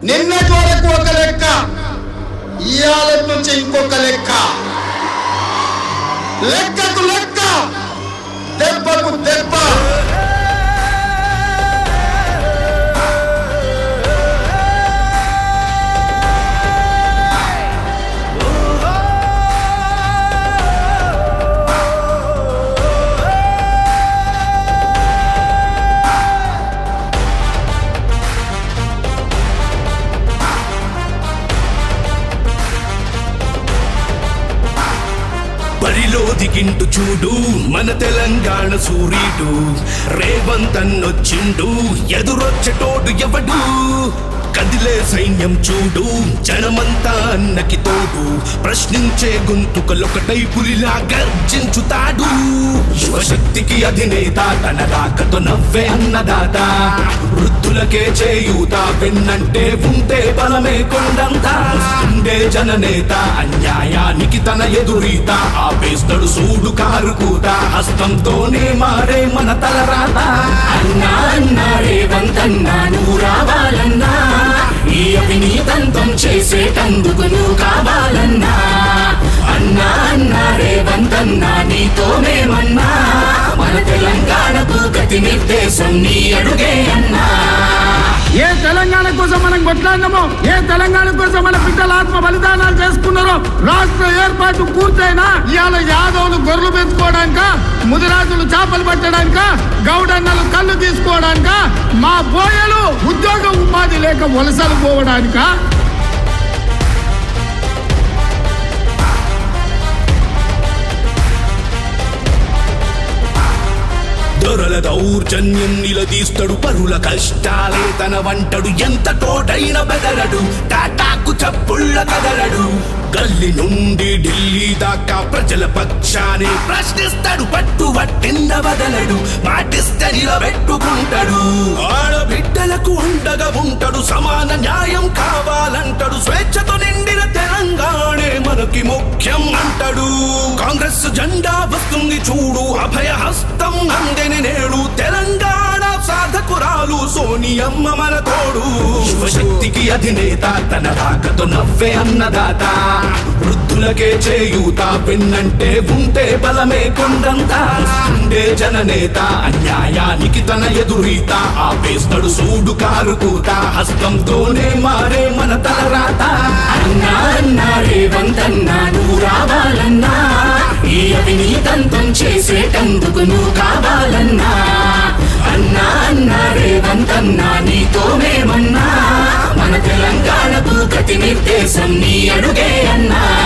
నిన్నటి వరకు ఒక లెక్క ఇవాళ నుంచి ఇంకొక లెక్క లెక్కకు లెక్క దెబ్బకు దెబ్బ బరిలో దిగింటు చూడు మన తెలంగాణ సూర్యుడు రేవంత్ అన్నొచ్చిండు ఎదురొచ్చటోడు ఎవడు కదిలే సైన్యం చూడు జనమంతా అన్నకి తోడు ప్రశ్నించే గొంతుకలొకటై పులిలా గర్జించుతాడు యువశక్తికి అధినేత తన రాకతో నవ్వే అన్నదాత వృద్ధులకే చేయూత వెన్నంటే ఉంటే బలమే కొండంత ఉండే జననేత అన్యాయానికి తన ఎదురీత ఆపేస్తాడు సూడు కారు కూత హస్తంతోనే మారే మన తలరాత అన్నా అన్నా రేవంత్ అన్నా నువ్వు రావాలన్నా ఈ అవినీతంతం చేసేటందుకు నువ్వు కావాలన్నా అన్నా అన్నా రేవంత్ అన్నా నీతో మేమన్నా మన తెలంగాణకు గతి నిర్దేశం నీ అడుగే అన్నా ఏ తెలంగాణ కోసం మనం కొట్లాడినామో ఏ తెలంగాణ కోసం మన బిడ్డల ఆత్మ బలిదానాలు చేసుకున్నారో రాష్ట్ర ఏర్పాటు పూర్తయినా ఇవాళ యాదవులు గొర్రెలు పెంచుకోవడానిక ముదిరాజులు చేపలు పట్టడానిక గౌడన్నలు కళ్ళు తీసుకోవడానిక మా బోయలు ఉద్యోగ ఉపాధి లేక వలసలు పోవడానిక దొరల దౌర్జన్యం నిలదీస్తాడు పరుల కష్టాలే తన వంటడు ఎంత తోడైన బెదరడు టాటాకు చప్పుళ్ళ కదలడు గల్లి నుండి ఢిల్లీ దాకా ప్రజల పక్షాన్ని ప్రశ్నిస్తాడు పట్టు పట్టింద వదలడు మాటిస్తే నిలబెట్టుకుంటాడు ఆడబిడ్డలకు ఉండగా ఉంటాడు సమాన న్యాయం కావాలంటాడు స్వేచ్ఛతో నిండిన తెలంగాణే మనకి ముఖ్యం అంటాడు కాంగ్రెస్ జెండా వస్తుంది చూడు అభయ హస్తం అందని నేడు తెలంగాణ సాధకురాలు సోనియమ్మ మన తోడు శక్తికి అధినేత తన రాకతో నవ్వే అన్నదాత వృద్ధులకే చేయూత పిన్నంటే ఉంటే బలమే కొండంత ఉండే జననేత అన్యాయానికి తన ఎదురీత ఆపేస్తాడు సూడు కారు కూత హస్తంతోనే మారే మన తలరాత అన్నా అన్నా రేవంత్ అన్నా నువ్వు రావాలన్నా ఈ అవినీతంతం చేసేటందుకు నువ్వు కావాలన్నా అన్నా అన్నా రేవంత్ అన్నా నీతో మేమన్నా మన తెలంగాణకు గతి నిర్దేశం నీ అడుగే అన్నా